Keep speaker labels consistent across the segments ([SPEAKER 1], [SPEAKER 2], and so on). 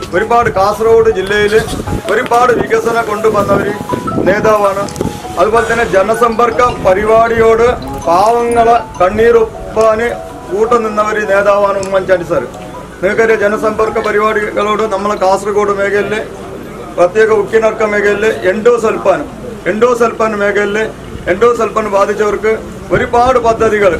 [SPEAKER 1] ഒരുപാട് കാസർഗോഡ് ജില്ലയിൽ ഒരുപാട് വികസനം കൊണ്ടുവന്ന ഒരു നേതാവാണ് അതുപോലെ തന്നെ ജനസമ്പർക്ക പരിപാടിയോട് പാവങ്ങളെ കണ്ണീരൊപ്പാന് കൂട്ടുനിന്ന ഒരു നേതാവാണ് ഉമ്മൻചാണ്ടി സാർ നിങ്ങൾക്കറിയാം ജനസമ്പർക്ക പരിപാടികളോട് നമ്മളെ കാസർഗോഡ് മേഖലയിൽ പ്രത്യേക ഉക്കിനർക്ക മേഖലയിൽ എൻഡോസൽപ്പാൻ എൻഡോസൽപ്പാൻ മേഖലയിൽ എൻഡോസൽപ്പാൻ ബാധിച്ചവർക്ക് ഒരുപാട് പദ്ധതികൾ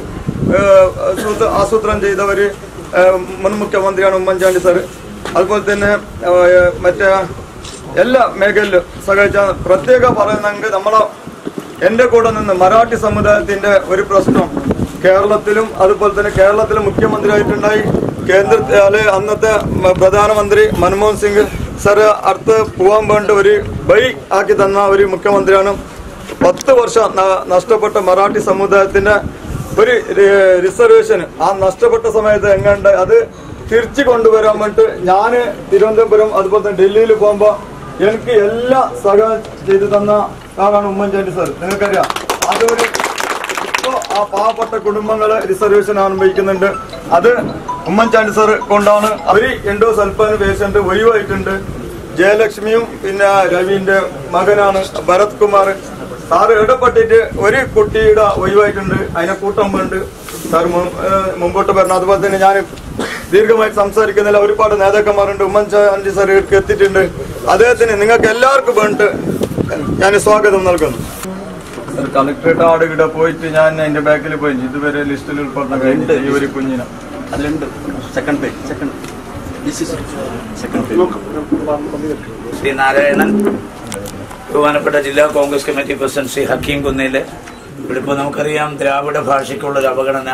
[SPEAKER 1] ആസൂത്രണം ചെയ്തവർ മുൻ മുഖ്യമന്ത്രിയാണ് ഉമ്മൻചാണ്ടി സാർ അതുപോലെ തന്നെ ഏഹ്, മറ്റേ എല്ലാ മേഖലയിലും സഹായിച്ച പ്രത്യേക പറയുന്നെങ്കിൽ നമ്മളെ എൻ്റെ കൂടെ നിന്ന് മറാഠി സമുദായത്തിന്റെ ഒരു പ്രശ്നം കേരളത്തിലും അതുപോലെ തന്നെ കേരളത്തിലെ മുഖ്യമന്ത്രിയായിട്ടുണ്ടായി കേന്ദ്രത്തിലെ അന്നത്തെ മ- പ്രധാനമന്ത്രി മൻമോഹൻ സിംഗ് സാർ അടുത്ത് പോകാൻ വേണ്ട ഒരു ബൈ ആക്കി തന്ന ഒരു മുഖ്യമന്ത്രിയാണ് പത്ത് വർഷം ന- നഷ്ടപ്പെട്ട മറാഠി സമുദായത്തിന്റെ ഒരു രി- റിസർവേഷൻ ആ നഷ്ടപ്പെട്ട സമയത്ത് എങ്ങാണ്ട് അത് തിരിച്ചു കൊണ്ടുവരാൻ വേണ്ടിട്ട് ഞാന് തിരുവനന്തപുരം അതുപോലെ തന്നെ ഡൽഹിയിൽ പോകുമ്പോ എനിക്ക് എല്ലാ സഹായം ചെയ്തു തന്ന ആളാണ് ഉമ്മൻചാണ്ടി സാർ നിങ്ങൾക്കറിയാം അതൊരു ഇപ്പോ ആ പാവപ്പെട്ട കുടുംബങ്ങള് റിസർവേഷൻ അനുഭവിക്കുന്നുണ്ട് അത് ഉമ്മൻചാണ്ടി സാർ കൊണ്ടാണ് അവര് എൻഡോ സൽപ്പാൻ പേഷ്യന്റ് ഒഴിവായിട്ടുണ്ട് ജയലക്ഷ്മിയും പിന്നെ രവിന്റെ മകനാണ് ഭരത് കുമാർ സാറ് ഇടപെട്ടിട്ട് ഒരു കുട്ടിയുടെ ഒഴിവായിട്ടുണ്ട് അതിനെ കൂട്ടം വേണ്ട സാർ മു- ഏഹ് മുമ്പോട്ട് വരണം അതുപോലെ തന്നെ ഞാൻ ദീർഘമായി സംസാരിക്കുന്നില്ല ഒരുപാട് നേതാക്കന്മാരുണ്ട് ഉമ്മൻചാണ്ടി സാർ ഇവിടേക്ക് എത്തിയിട്ടുണ്ട് അദ്ദേഹത്തിന് നിങ്ങൾക്ക് എല്ലാവർക്കും വേണ്ടിട്ട് ഞാൻ സ്വാഗതം നൽകുന്നു സർ കളക്ടറേറ്റ് ആട് ഇവിടെ പോയിട്ട് ഞാൻ എന്റെ ബാക്കിൽ പോയി ഇതുവരെ ലിസ്റ്റിൽ ഉൾപ്പെടുന്ന കഴിഞ്ഞിട്ട് ഈ ഒരു കുഞ്ഞിനെ
[SPEAKER 2] അതിലുണ്ട് second page second this is second page
[SPEAKER 3] Shri Narayanan ബഹുമാനപ്പെട്ട ജില്ലാ Congress committee president Shri Hakeem Kunnel ഇവിടെ ഇപ്പോൾ നമുക്കറിയാം ദ്രാവിഡ ഭാഷയ്ക്കുള്ള ഒരു അവഗണന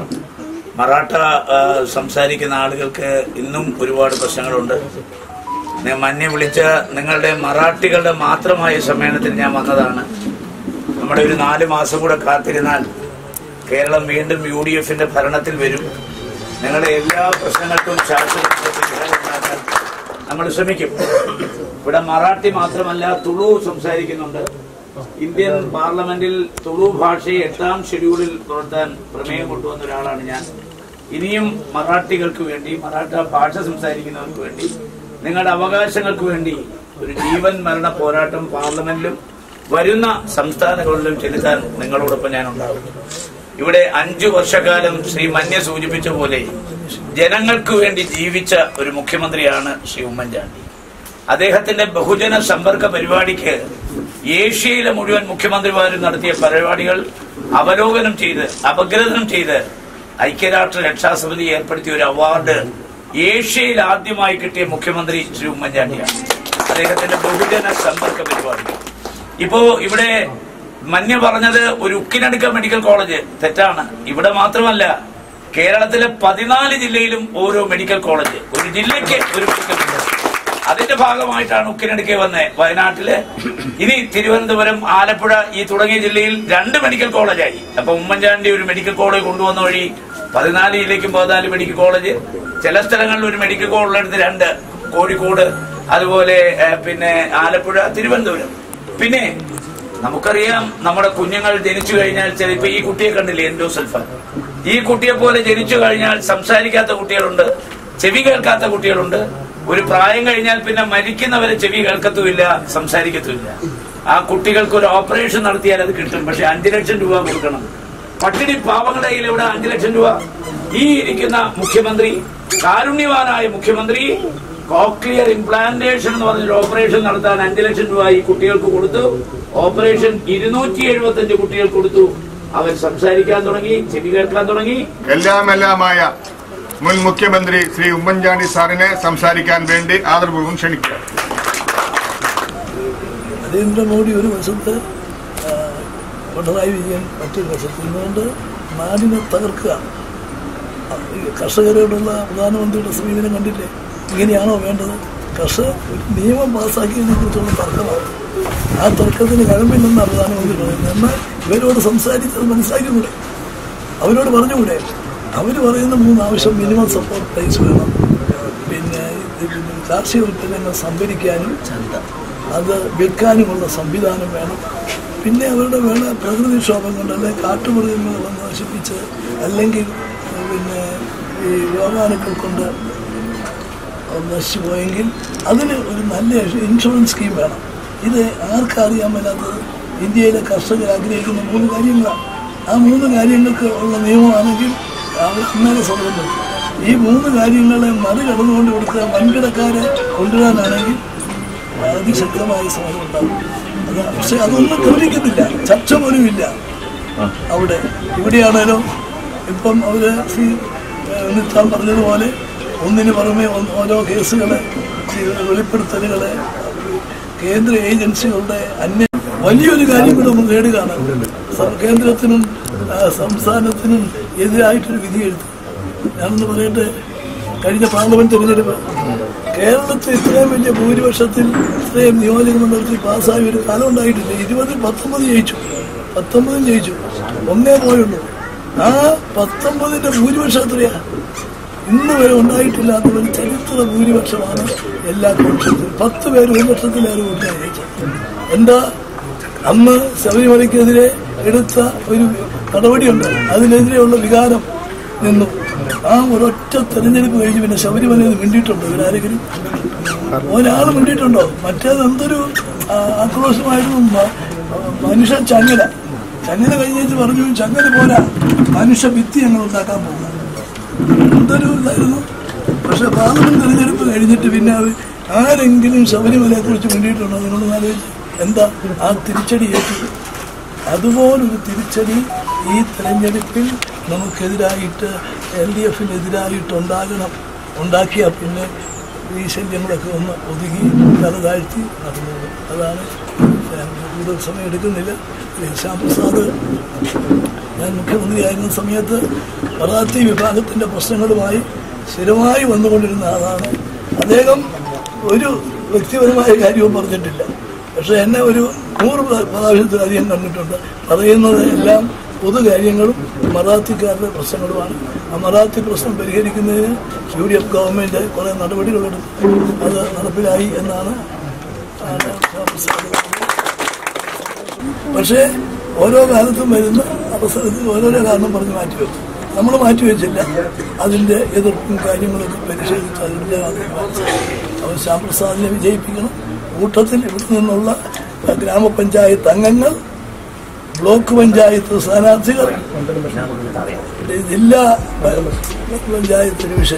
[SPEAKER 3] മറാഠ ആ, സംസാരിക്കുന്ന ആളുകൾക്ക് ഇന്നും ഒരുപാട് പ്രശ്നങ്ങളുണ്ട് ഞാൻ മഞ്ഞെ വിളിച്ച നിങ്ങളുടെ മറാഠികളുടെ മാത്രമായ സമ്മേളനത്തിൽ ഞാൻ വന്നതാണ് നമ്മുടെ ഒരു നാല് മാസം കൂടെ കാത്തിരുന്നാൽ കേരളം വീണ്ടും യു ഡി എഫിന്റെ ഭരണത്തിൽ വരും നിങ്ങളുടെ എല്ലാ പ്രശ്നങ്ങൾക്കും ശാശ്വത പരിഹാരം ഉണ്ടാക്കാൻ നമ്മൾ ശ്രമിക്കും ഇവിടെ മറാഠി മാത്രമല്ല തുളു സംസാരിക്കുന്നുണ്ട് ഇന്ത്യൻ പാർലമെന്റിൽ തുളു ഭാഷയെ എട്ടാം ഷെഡ്യൂളിൽ പുലർത്താൻ പ്രമേയം കൊണ്ടുവന്ന ഒരാളാണ് ഞാൻ ഇനിയും മറാഠികൾക്ക് വേണ്ടി മറാഠ ഭാഷ സംസാരിക്കുന്നവർക്ക് വേണ്ടി നിങ്ങളുടെ അവകാശങ്ങൾക്ക് വേണ്ടി ഒരു ജീവൻ മരണ പോരാട്ടം പാർലമെന്റിലും വരുന്ന സംസ്ഥാനങ്ങളിലും ചെലുത്താൻ നിങ്ങളോടൊപ്പം ഞാൻ ഉണ്ടാവും ഇവിടെ അഞ്ചു വർഷക്കാലം ശ്രീ മന്യ സൂചിപ്പിച്ച പോലെ ജനങ്ങൾക്ക് വേണ്ടി ജീവിച്ച ഒരു മുഖ്യമന്ത്രിയാണ് ശ്രീ ഉമ്മൻചാണ്ടി അദ്ദേഹത്തിന്റെ ബഹുജന സമ്പർക്ക പരിപാടിക്ക് ഏഷ്യയിലെ മുഴുവൻ മുഖ്യമന്ത്രിമാരും നടത്തിയ പരിപാടികൾ അവലോകനം ചെയ്ത് അപഗ്രഥനം ചെയ്ത് ഐക്യരാഷ്ട്ര രക്ഷാസമിതി ഏർപ്പെടുത്തിയ ഒരു അവാർഡ് ഏഷ്യയിൽ ആദ്യമായി കിട്ടിയ മുഖ്യമന്ത്രി ശ്രീ ഉമ്മൻചാണ്ടിയാണ് അദ്ദേഹത്തിന്റെ ബഹുജന സമ്പർക്ക പരിപാടി ഇപ്പോ ഇവിടെ മഞ്ഞ പറഞ്ഞത് ഒരു ഉക്കിനടുക്ക മെഡിക്കൽ കോളേജ് തെറ്റാണ് ഇവിടെ മാത്രമല്ല കേരളത്തിലെ പതിനാല് ജില്ലയിലും ഓരോ മെഡിക്കൽ കോളേജ് ഒരു ജില്ലയ്ക്ക് ഒരു മെഡിക്കൽ കോളേജ് അതിന്റെ ഭാഗമായിട്ടാണ് ഉക്കിനടുക്കെ വന്നത് വയനാട്ടില് ഇനി തിരുവനന്തപുരം ആലപ്പുഴ ഈ തുടങ്ങിയ ജില്ലയിൽ രണ്ട് മെഡിക്കൽ കോളേജായി അപ്പൊ ഉമ്മൻചാണ്ടി ഒരു മെഡിക്കൽ കോളേജ് കൊണ്ടുവന്ന വഴി പതിനാല് ജില്ലയ്ക്കും പതിനാല് മെഡിക്കൽ കോളേജ് ചില സ്ഥലങ്ങളിൽ ഒരു മെഡിക്കൽ കോളേജ് എടുത്ത് രണ്ട് കോഴിക്കോട് അതുപോലെ ഏഹ്, പിന്നെ ആലപ്പുഴ തിരുവനന്തപുരം പിന്നെ നമുക്കറിയാം നമ്മുടെ കുഞ്ഞുങ്ങൾ ജനിച്ചു കഴിഞ്ഞാൽ ചിലപ്പോ ഈ കുട്ടിയെ കണ്ടില്ലേ എൻഡോസൽഫാൻ ഈ കുട്ടിയെ പോലെ ജനിച്ചു കഴിഞ്ഞാൽ സംസാരിക്കാത്ത കുട്ടികളുണ്ട് ചെവി കേൾക്കാത്ത കുട്ടികളുണ്ട് ഒരു പ്രായം കഴിഞ്ഞാൽ പിന്നെ മരിക്കുന്നവരെ ചെവി കേൾക്കത്തുമില്ല സംസാരിക്കത്തുമില്ല ആ കുട്ടികൾക്ക് ഒരു ഓപ്പറേഷൻ നടത്തിയാൽ അത് കിട്ടും പക്ഷെ അഞ്ചു ലക്ഷം രൂപ കൊടുക്കണം പട്ടിണി പാവങ്ങളുടെ കയ്യിൽ ഇവിടെ അഞ്ചു ലക്ഷം രൂപ ഈ ഇരിക്കുന്ന മുഖ്യമന്ത്രി കാരുണ്യവാനായ മുഖ്യമന്ത്രി കോക്ലിയർ ഇംപ്ലാന്റേഷൻ എന്ന് പറഞ്ഞൊരു ഓപ്പറേഷൻ നടത്താൻ അഞ്ചു ലക്ഷം രൂപ ഈ കുട്ടികൾക്ക് കൊടുത്തു ഓപ്പറേഷൻ ഇരുന്നൂറ്റി എഴുപത്തി അഞ്ച് കുട്ടികൾ കൊടുത്തു അവർ സംസാരിക്കാൻ തുടങ്ങി ചെവി കേൾക്കാൻ തുടങ്ങി
[SPEAKER 4] എല്ലാം എല്ലാമായ മുൻ മുഖ്യമന്ത്രി ശ്രീ ഉമ്മൻചാണ്ടി സാറിനെ സംസാരിക്കാൻ വേണ്ടി ആദരപൂർവ്വം ക്ഷണിക്കുക
[SPEAKER 5] നരേന്ദ്രമോദി ഒരു വശത്ത് ആ, പിണറായി വിജയൻ മറ്റൊരു വശത്ത് നിന്നുകൊണ്ട് നാടിനെ തകർക്കുക ആ, ഈ കർഷകരോടുള്ള പ്രധാനമന്ത്രിയുടെ സമീപനം കണ്ടില്ലേ ഇങ്ങനെയാണോ വേണ്ടത് കർഷക ഒരു നിയമം പാസ്സാക്കിയതിനെ കുറിച്ചുള്ള തർക്കമാണ് ആ തർക്കത്തിന് കഴമ്പില്ലെന്നാണ് പ്രധാനമന്ത്രി പറയുന്നത് എന്നാൽ ഇവരോട് സംസാരിച്ചത് മനസ്സിലാക്കിക്കൂടെ അവരോട് പറഞ്ഞുകൂടെ അവർ പറയുന്ന മൂന്ന് ആവശ്യം മിനിമം സപ്പോർട്ട് പ്രൈസ് വേണം പിന്നെ ഇത് പിന്നെ കാർഷിക ഉൽപ്പന്നങ്ങൾ സംഭരിക്കാനും അത് വിൽക്കാനുമുള്ള സംവിധാനം വേണം പിന്നെ അവരുടെ വേണ പ്രകൃതിക്ഷോഭം കൊണ്ട് അല്ലെങ്കിൽ കാട്ടുമൃഗങ്ങൾ വന്ന് നശിപ്പിച്ച് അല്ലെങ്കിൽ പിന്നെ ഈ രോഗാണുക്കൾ കൊണ്ട് നശിച്ചു പോയെങ്കിൽ അതിന് ഒരു നല്ല ഇൻഷുറൻസ് സ്കീം വേണം ഇത് ആർക്കറിയാൻ മേലാത്തത് ഇന്ത്യയിലെ കർഷകർ ആഗ്രഹിക്കുന്ന മൂന്ന് കാര്യങ്ങളാണ് ആ മൂന്ന് കാര്യങ്ങൾക്ക് ഉള്ള നിയമമാണെങ്കിൽ അവർ അന്നേരം സമരം നിർത്തും ഈ മൂന്ന് കാര്യങ്ങളെ മറികടന്നുകൊണ്ട് ഇവിടുത്തെ വൻകിടക്കാരെ കൊണ്ടുവരാനാണെങ്കിൽ അതിശക്തമായ സമരം ഉണ്ടാകും അത് പക്ഷെ അതൊന്നും ഗൗനിക്കുന്നില്ല ചർച്ച പോലും ഇല്ല അവിടെ ഇവിടെയാണേലും ഇപ്പം അവര് ശ്രീ നിത്താൻ പറഞ്ഞതുപോലെ ഒന്നിന് പുറമെ ഒന്ന് ഓരോ കേസുകളെ ഈ വെളിപ്പെടുത്തലുകളെ കേന്ദ്ര ഏജൻസികളുടെ അന്യ വലിയൊരു കാര്യം കൂടെ നമ്മൾ നേടുകയാണ് സം- കേന്ദ്രത്തിനും ആ, സംസ്ഥാനത്തിനും എതിരായിട്ടൊരു വിധി എഴുതി ഞാനൊന്ന് പറയട്ടെ കഴിഞ്ഞ പാർലമെന്റ് തെരഞ്ഞെടുപ്പ് കേരളത്തിൽ ഇത്രയും വലിയ ഭൂരിപക്ഷത്തിൽ ഇത്രയും നിയോജക മണ്ഡലത്തിൽ പാസ്സായ ഒരു കാലം ഉണ്ടായിട്ടില്ല ഇരുപതിൽ പത്തൊമ്പത് ജയിച്ചു പത്തൊമ്പതും ജയിച്ചു ഒന്നേ പോയുള്ളൂ ആ പത്തൊമ്പതിന്റെ ഭൂരിപക്ഷം എത്രയാ ഇന്ന് വരെ ഉണ്ടായിട്ടില്ലാത്ത ഒരു ചരിത്ര ഭൂരിപക്ഷമാണ് എല്ലാ കോൺഗ്രസിലും പത്ത് പേര് ഒരു ലക്ഷത്തിലേറെ വോട്ടിനാണ് ജയിച്ചത് എന്താ അന്ന് ശബരിമലയ്ക്കെതിരെ എടുത്ത ഒരു നടപടിയുണ്ട് അതിനെതിരെയുള്ള വികാരം നിന്നു ആ ഒരൊറ്റ തെരഞ്ഞെടുപ്പ് കഴിഞ്ഞ് പിന്നെ ശബരിമലയിൽ നിന്ന് മിണ്ടിയിട്ടുണ്ടോ ഇവരാരെങ്കിലും ഒരാൾ മിണ്ടിയിട്ടുണ്ടോ മറ്റേത് എന്തൊരു ആ, ആക്രോശമായിരുന്നു മ- മനുഷ്യ ചങ്ങല ചങ്ങല കഴിഞ്ഞേച്ച് പറഞ്ഞു ചങ്ങല പോരാ മനുഷ്യ ഭിത്തി ഞങ്ങൾ ഉണ്ടാക്കാൻ പോകുന്നത് എന്തൊരു ഇതായിരുന്നു പക്ഷെ പാർലമെന്റ് തെരഞ്ഞെടുപ്പ് കഴിഞ്ഞിട്ട് പിന്നെ അവർ ആരെങ്കിലും ശബരിമലയെ കുറിച്ച് വേണ്ടിയിട്ടുണ്ടോ നിങ്ങളൊന്ന് ആലോചിച്ച് എന്താ ആ തിരിച്ചടി ഏറ്റു അതുപോലൊരു തിരിച്ചടി ഈ തെരഞ്ഞെടുപ്പിൽ നമുക്കെതിരായിട്ട് എൽ ഡി എഫിനെതിരായിട്ട് ഉണ്ടാകണം ഉണ്ടാക്കിയാൽ പിന്നെ ഈ ശല്യങ്ങളൊക്കെ ഒന്ന് ഒതുങ്ങി തല താഴ്ത്തി നടന്നു അതാണ് ഞാൻ കൂടുതൽ സമയം എടുക്കുന്നില്ല ശ്യാം പ്രസാദ് ഞാൻ മുഖ്യമന്ത്രിയായിരുന്ന സമയത്ത് മറാത്തി വിഭാഗത്തിന്റെ പ്രശ്നങ്ങളുമായി സ്ഥിരമായി വന്നുകൊണ്ടിരുന്ന ആളാണ് അദ്ദേഹം ഒരു വ്യക്തിപരമായ കാര്യവും പറഞ്ഞിട്ടില്ല പക്ഷെ എന്നെ ഒരു നൂറ് പ്ര- പ്രാവശ്യത്തിലധികം കണ്ടിട്ടുണ്ട് പറയുന്നത് എല്ലാം പൊതുകാര്യങ്ങളും മറാത്തിക്കാരുടെ പ്രശ്നങ്ങളുമാണ് ആ മറാത്തി പ്രശ്നം പരിഹരിക്കുന്നതിന് യു ഡി എഫ് ഗവൺമെന്റ് കുറെ നടപടികളെടുത്തു അത് നടപ്പിലായി എന്നാണ് ആണ് പ്രസാദ് പക്ഷേ ഓരോ കാലത്തും വരുന്ന അവസരത്തിൽ ഓരോരോ കാരണം പറഞ്ഞ് മാറ്റിവെച്ചു നമ്മൾ മാറ്റിവെച്ചില്ല അതിന്റെ എതിർപ്പും കാര്യങ്ങളൊക്കെ പരിശോധിച്ച് അതിന്റെ അവർ ശ്യാംപ്രസാദിനെ വിജയിപ്പിക്കണം കൂട്ടത്തിൽ ഇവിടെ നിന്നുള്ള ഗ്രാമപഞ്ചായത്ത് അംഗങ്ങൾ ബ്ലോക്ക് പഞ്ചായത്ത് സ്ഥാനാർത്ഥികൾ ജില്ലാ പഞ്ചായത്ത് ഡിവിഷൻ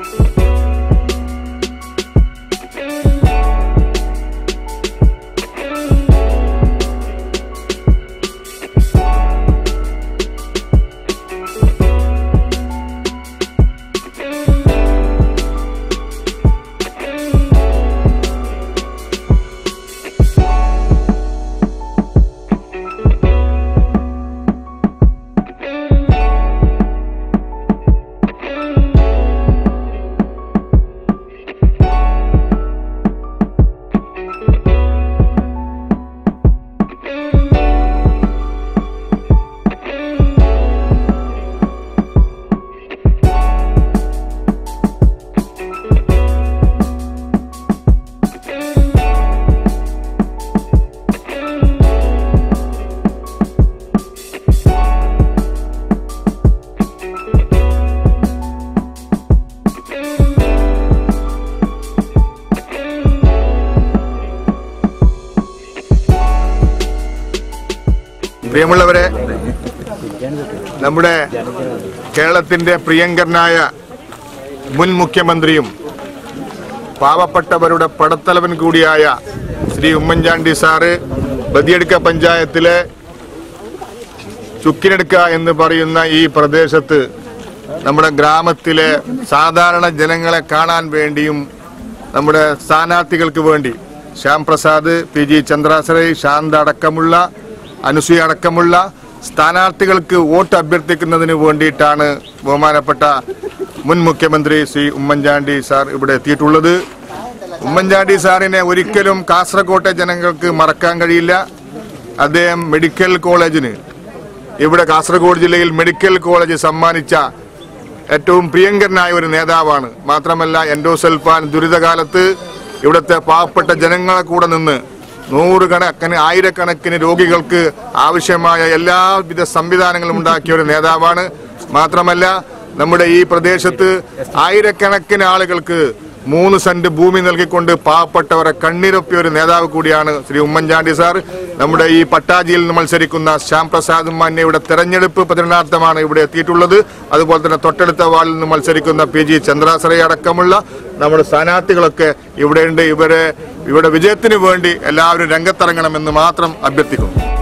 [SPEAKER 4] പ്രിയമുള്ളവരെ നമ്മുടെ കേരളത്തിന്റെ പ്രിയങ്കരനായ മുൻ മുഖ്യമന്ത്രിയും പാവപ്പെട്ടവരുടെ പടത്തലവൻ കൂടിയായ ശ്രീ ഉമ്മൻചാണ്ടി സാറ് ബദിയടുക്ക പഞ്ചായത്തിലെ ചുക്കിനെടുക്ക എന്ന് പറയുന്ന ഈ പ്രദേശത്ത് നമ്മുടെ ഗ്രാമത്തിലെ സാധാരണ ജനങ്ങളെ കാണാൻ വേണ്ടിയും നമ്മുടെ സ്ഥാനാർത്ഥികൾക്ക് വേണ്ടി ശ്യാം പ്രസാദ് പി ജി ചന്ദ്രാശ്രയ് ശാന്ത അടക്കമുള്ള അനുസൂയ അടക്കമുള്ള സ്ഥാനാർത്ഥികൾക്ക് വോട്ട് അഭ്യർത്ഥിക്കുന്നതിന് വേണ്ടിയിട്ടാണ് ബഹുമാനപ്പെട്ട മുൻ മുഖ്യമന്ത്രി ശ്രീ ഉമ്മൻചാണ്ടി സാർ ഇവിടെ എത്തിയിട്ടുള്ളത് ഉമ്മൻചാണ്ടി സാറിനെ ഒരിക്കലും കാസർകോട്ടെ ജനങ്ങൾക്ക് മറക്കാൻ കഴിയില്ല അദ്ദേഹം മെഡിക്കൽ കോളേജിന് ഇവിടെ കാസർഗോഡ് ജില്ലയിൽ മെഡിക്കൽ കോളേജ് സമ്മാനിച്ച ഏറ്റവും പ്രിയങ്കരനായ ഒരു നേതാവാണ് മാത്രമല്ല എൻഡോസൽഫാൻ ദുരിതകാലത്ത് ഇവിടുത്തെ പാവപ്പെട്ട ജനങ്ങളെ കൂടെ നിന്ന് നൂറുകണക്കിന് ആയിരക്കണക്കിന് രോഗികൾക്ക് ആവശ്യമായ എല്ലാവിധ സംവിധാനങ്ങളും ഉണ്ടാക്കിയ ഒരു നേതാവാണ് മാത്രമല്ല നമ്മുടെ ഈ പ്രദേശത്ത് ആയിരക്കണക്കിന് ആളുകൾക്ക് മൂന്ന് സെന്റ് ഭൂമി നൽകിക്കൊണ്ട് പാവപ്പെട്ടവരെ കണ്ണീരൊപ്പിയ ഒരു നേതാവ് കൂടിയാണ് ശ്രീ ഉമ്മൻചാണ്ടി സാർ നമ്മുടെ ഈ പട്ടാജിയിൽ നിന്ന് മത്സരിക്കുന്ന ശ്യാം പ്രസാദ് മാന്യയുടെ തെരഞ്ഞെടുപ്പ് പ്രചരണാർത്ഥമാണ് ഇവിടെ എത്തിയിട്ടുള്ളത് അതുപോലെ തന്നെ തൊട്ടടുത്ത വാർഡിൽ നിന്ന് മത്സരിക്കുന്ന പി ജി ചന്ദ്രാസറയെ അടക്കമുള്ള നമ്മുടെ സ്ഥാനാർത്ഥികളൊക്കെ ഇവിടെയുണ്ട് ഇവരെ ഇവിടെ വിജയത്തിന് വേണ്ടി എല്ലാവരും രംഗത്തിറങ്ങണമെന്ന് മാത്രം അഭ്യർത്ഥിക്കുന്നു